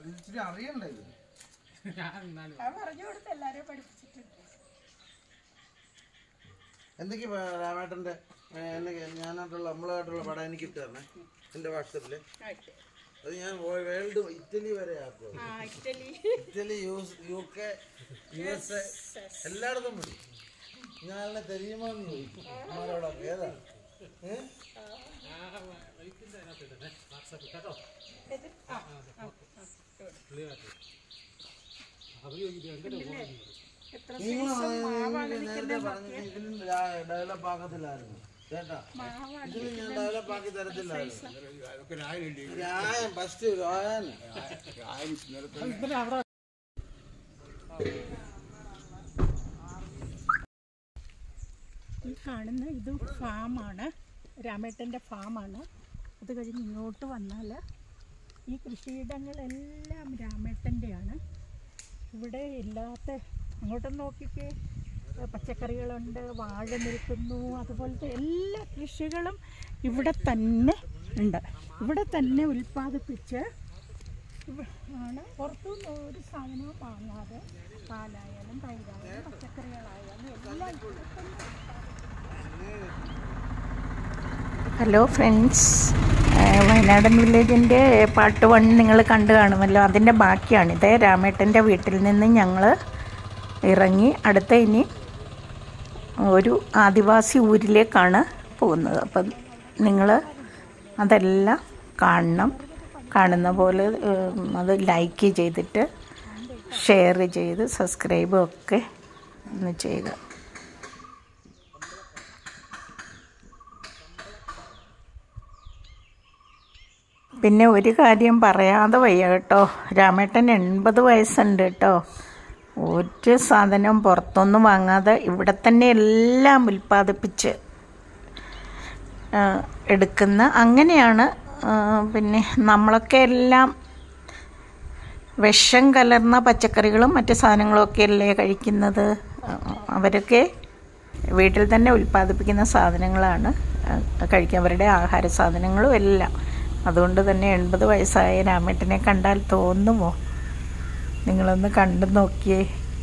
ഇച്ചിരി അറിയണ്ടേ ഇത് അത് പറഞ്ഞു കൊടുത്ത് എല്ലാരെയും പഠിപ്പിച്ചിട്ടുണ്ട് എന്തൊക്കെയാ രാമേട്ടന്റെ ഏ, എന്നെ ഞാനായിട്ടുള്ള നമ്മളായിട്ടുള്ള പടം എനിക്ക് ഇട്ട് തരണേ എന്റെ വാട്സപ്പില് അത് ഞാൻ വേൾഡ് ഇറ്റലി വരെ ആക്കും ആ Italy Italy use U K U S A എല്ലായിടത്തും വിടും ഞാൻ തെരിയുമോ എന്ന് ചോദിക്കും അമ്മമാരോടൊക്കെ ഏതാ ഏ? എത്ര നിങ്ങൾ നേരത്തെ പറഞ്ഞു ഇതിലും ഡെവലപ്പ് ആക്കത്തില്ലായിരുന്നു കേട്ടാ ഇതിലും ഞാൻ ഡെവലപ്പ് ആക്കി തരത്തില്ലായിരുന്നു രായം ഫസ്റ്റ് രായൻ ഈ കാണുന്ന ഇത് ഫാമാണ് രാമേട്ടൻ്റെ ഫാമാണ് അത് കഴിഞ്ഞ് ഇങ്ങോട്ട് വന്നാൽ ഈ കൃഷിയിടങ്ങളെല്ലാം രാമേട്ടൻ്റെയാണ് ഇവിടെ ഇല്ലാത്ത അങ്ങോട്ട് നോക്കിക്കേ പച്ചക്കറികളുണ്ട് വാഴ നിൽക്കുന്നു അതുപോലത്തെ എല്ലാ കൃഷികളും ഇവിടെ തന്നെ ഉണ്ട് ഇവിടെ തന്നെ ഉൽപ്പാദിപ്പിച്ച് ഇവ- ആണ് പുറത്തുനിന്ന് ഒരു സാധനവും വാങ്ങാതെ പാലായാലും തൈരായാലും പച്ചക്കറികളായാലും എല്ലാം ഇവിടെ തന്നെ ഹലോ ഫ്രണ്ട്സ് വയനാടൻ വില്ലേജിൻ്റെ പാർട്ട് വൺ നിങ്ങൾ കണ്ടു കാണുമല്ലോ അതിൻ്റെ ബാക്കിയാണിത് രാമേട്ടൻ്റെ വീട്ടിൽ നിന്ന് ഞങ്ങൾ ഇറങ്ങി അടുത്ത ഇനി ഒരു ആദിവാസി ഊരിലേക്കാണ് പോകുന്നത് അപ്പം നിങ്ങൾ അതെല്ലാം കാണണം കാണുന്ന പോലെ ഉം, അത് ലൈക്ക് ചെയ്തിട്ട് ഷെയർ ചെയ്ത് സബ്സ്ക്രൈബും ഒക്കെ ഒന്ന് ചെയ്യുക പിന്നെ ഒരു കാര്യം പറയാതെ വയ്യ കേട്ടോ രാമേട്ടൻ എൺപത് വയസ്സുണ്ട് കേട്ടോ ഒരു സാധനം പുറത്തൊന്നും വാങ്ങാതെ ഇവിടെ തന്നെ എല്ലാം ഉൽപ്പാദിപ്പിച്ച് ആ, എടുക്കുന്ന അങ്ങനെയാണ് ആ, പിന്നെ നമ്മളൊക്കെ എല്ലാം വിഷം കലർന്ന പച്ചക്കറികളും മറ്റ് സാധനങ്ങളൊക്കെ അല്ലേ കഴിക്കുന്നത് ആ, അവരൊക്കെ വീട്ടിൽ തന്നെ ഉൽപ്പാദിപ്പിക്കുന്ന സാധനങ്ങളാണ് ആ, കഴിക്കുക അവരുടെ ആഹാര സാധനങ്ങളും എല്ലാം അതുകൊണ്ട് തന്നെ എൺപത് വയസ്സായ രാമേട്ടനെ കണ്ടാൽ തോന്നുമോ നിങ്ങളൊന്ന് കണ്ടു നോക്കിയേ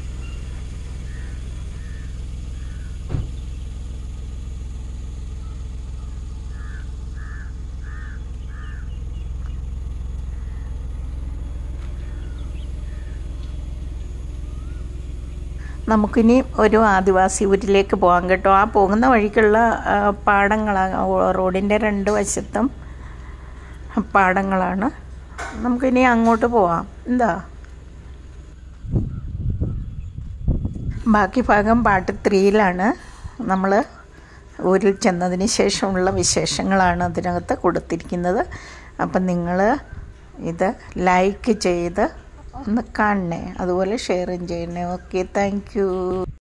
നമുക്കിനി ഒരു ആദിവാസി ഊരിലേക്ക് പോകാം കേട്ടോ ആ പോകുന്ന വഴിക്കുള്ള ആ, പാടങ്ങളാണ് റോഡിൻ്റെ രണ്ട് വശത്തും പാടങ്ങളാണ് നമുക്കിനി അങ്ങോട്ട് പോവാം എന്താ ബാക്കി ഭാഗം പാട്ട് ത്രീയിലാണ് നമ്മൾ ഊരിൽ ചെന്നതിന് ശേഷമുള്ള വിശേഷങ്ങളാണ് അതിനകത്ത് കൊടുത്തിരിക്കുന്നത് അപ്പം നിങ്ങൾ ഇത് ലൈക്ക് ചെയ്ത് ഒന്ന് കാണണേ അതുപോലെ ഷെയറും ചെയ്യണേ ഓക്കെ താങ്ക് യു